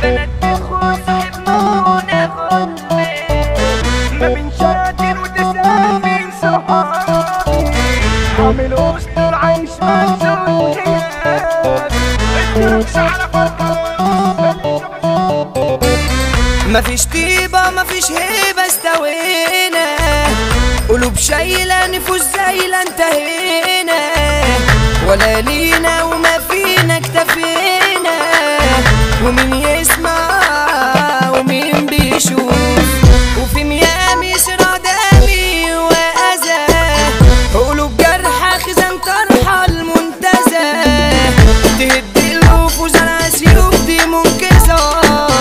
بنات تخون صاحبنا غلبي ما بين شياطين وتسأل مين صحابي عامل اسطول عايش مجنون غياب الدروس على فرقة مفيش طيبة مفيش هيبة استوينا قلوب شايلة نفوس زايلة انتهينا ولا لينا وما فينا اكتفينا ومين يسمع ومين بيشوف وفي ميام يسرى دمي وأذى قلوب جرحى خزان طرحة المنتزه تهد الوف وزرع سيوف دي منكسة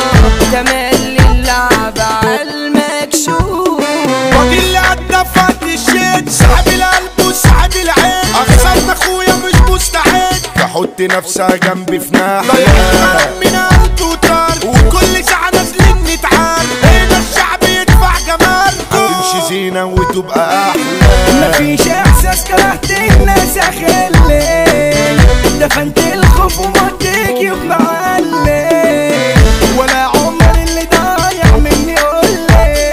تملي اللعب على المكشوف باقي اللي عدى فات الشيت سحب القلب وسحب العين اخسرت اخويا مش مستعد تحط نفسها جنبي في ناحية من قلب وطار وكل ساعة نازلين نتعار هنا الشعب يدفع جمال هتمشي زينة وتبقى احلى مفيش احساس كرهت الناس اخلي دفنت الخوف وموتك يبقى معلي ولا عمر اللي ضايع مني قولي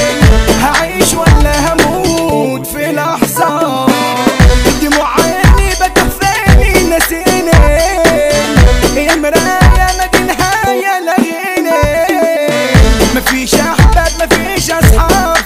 هعيش ولا هموت في لحظة دموع عيني بتخفاني ناسيني يا مراية ما دي نهاية لغيني مفيش احباب مفيش اصحاب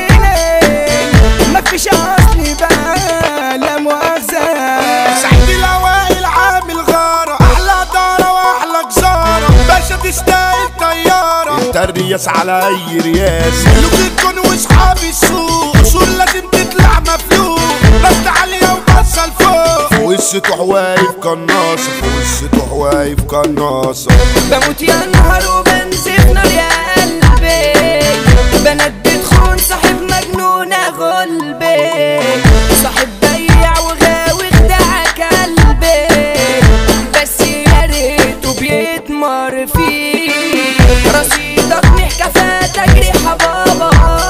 سنين مفيش اصلي بقى لا مؤاخذة سعيد الاوائل عامل غارة احلى دارة واحلى جزارة باشا تستاهل طيارة انت الرياس على اي رياس ملوك الكون واصحاب السوق اصول لازم تطلع مفلوق رد عليها وبصل فوق فوق السطوح واقف قناصة فوق السطوح واقف قناصة بموت يا نهار وبنزف نار يا قلبي بنات بتخون صاحب مجنونة غلبي صاحب بيع وغاوي خدع قلبي بس يا ريته بيتمر فيه رصيدك محكى فاتك ريحة بابا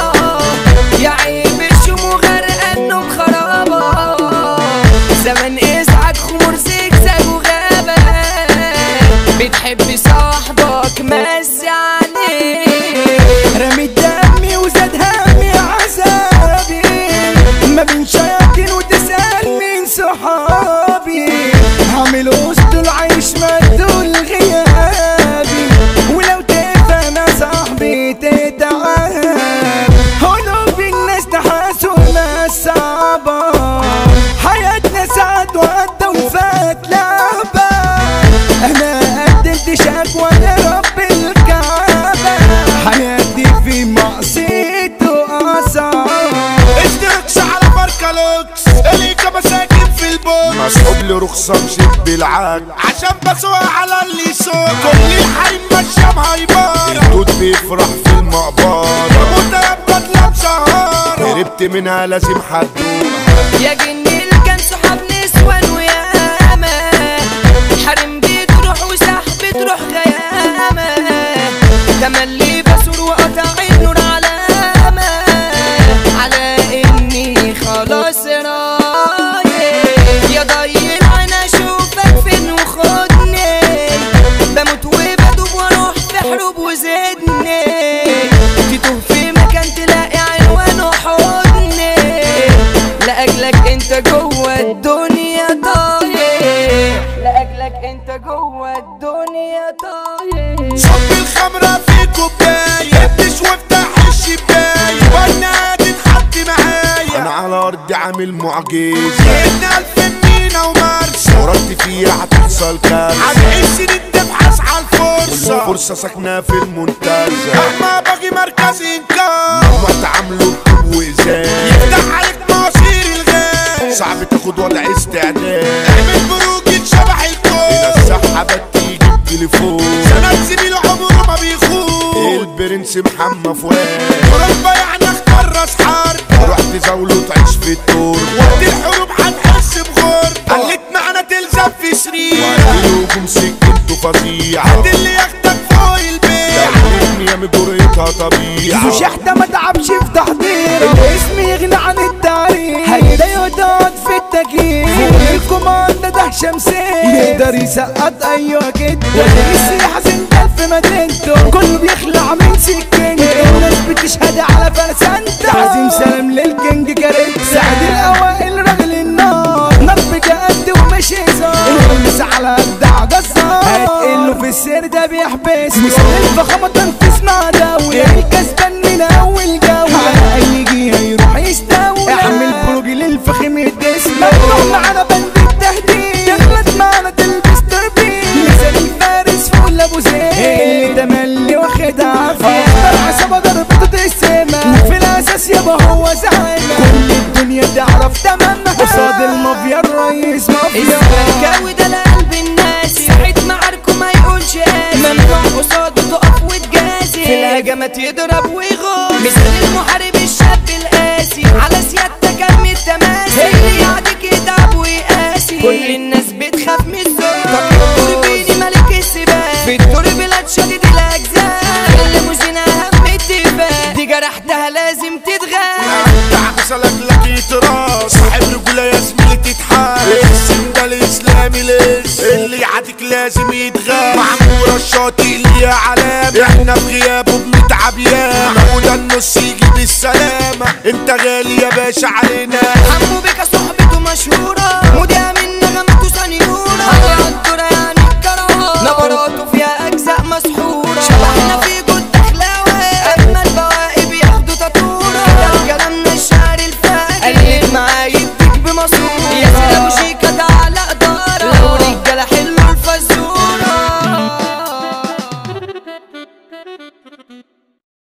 يا عيب الشمو غرقانه بخرابة زمن ازعج خمور زجزاج وغابة بتحب صاحبك مزي عليه رميت دمي وزاد همي عذابي ما بين شياطين وتسأل مين صحابي عامل اسطول عايش مقتول غيابي ولو تفهم يا صاحبي تتعب قلوب الناس تحاسوا صعبة حياتنا سعد وعدى وفات لعبة انا قدمت شكوى لرب الكعبة حياتي في معصيته اصعب اشتركش على ماركة لوكس الإجابة ساكن في البوكس مسحوب لي رخصة مشيت بالعاج عشان بسوق على اللي سوق كل الحي ماشية مهيبرة الدود بيفرح في المقبرة بموت يا بطلة بسهارة هربت منها لازم حدوها يا جن اللي كان صحاب نسوان وياما حرم بتروح وسحب تروح غيامة تملي بسور وقطع النور علامة على اني خلاص رايح يا ضيل انا اشوفك فين وخدني بموت وبدوب واروح في حروب وزدني تتوه في مكان تلاقي عنوان وحضني لأجلك انت جوه الدنيا طاير لأجلك انت جوه الدنيا طاير صب الخمرة في كوباية ابتش وافتح الشباية وانا تتحط معايا انا على ارضي عامل معجز جبنا الف مينا ومرسى ورد فيها هتحصل كارثة هتعيش سنين تبحث عن الفرصة الفرصة ساكنة في المنتزه اما باقي مركز انكار مجموعة تعاملوا بطوب وازاز يفتح عليك مصير الغاز صعب تاخد وضع استعداد اعمل بروج شبح الكون هنا السحبة تيجي بتليفون سند زميله عمره ما بيخون البرنس محمد فؤاد مربى يعني اختار راس حرب رحت زاوله تعيش في الدور وقت الحروب هنحس بغربة قلت معانا تلزم في سرير وقت الهجوم سكته فظيعة هات اللي ياخدك فوق البيت تعلمني يا مجريتها طبيعة زو شحتة ما تعبش في تحضيره الاسم يغني عن التعريف هيدا يقعد في التكييف فوق الكوماندا ده شمسين يقدر يسقط ايوه كده السياحة سندل في في مدينته كله بيخلع من سكينته الناس بتشهد على فرسانته عظيم سلام للكينج كاريتا سعد الاوائل رجل النار نار بجد ومش هزار المس على ابدع جزار هتقله في السير ده بيحبس مثل الفخامه تنفيذ مع دولة الكسبان من اول جولة على اي جهه يروح يستولى اعمل بروج للفخم الدسم مفتوح معانا بند التهديد تغلط معانا تلبس تربية لسان الفارس فول ابو زيد اللي تملي واخد عافية اختار عصابة ضربته تقسمها وفي الاساس يابا هو زعيمة كل الدنيا تعرف تمامها قصاد المافيا الرئيس مافيا الزملكاوي ده لقلب الناس ساعة معاركه ما يقولش قاسي ممنوع قصاده تقف وتجازي في الهجمات يضرب ويغوص مثل المحارب الشاب القاسي على سيادتك ارمي التماسي اللي يعدك يتعب ويقاسي كل الناس بتخاف من الزور طب بيني ملك السباق في الدور بلاد شديد الاجزاء اللي مزينة اهم اتفاق دي جرحتها لازم تتغاب تعبسلك لك اعتراض صاحب رجولة يا زميلي تتحال الاسم ده الاسلامي لسه اللي يعاديك لازم يتغاب معمورة الشاطئ ليه علامة احنا في غيابه بنتعب ياما وده النص يجي بالسلامة انت غالي يا باشا علينا حمو بك صحبة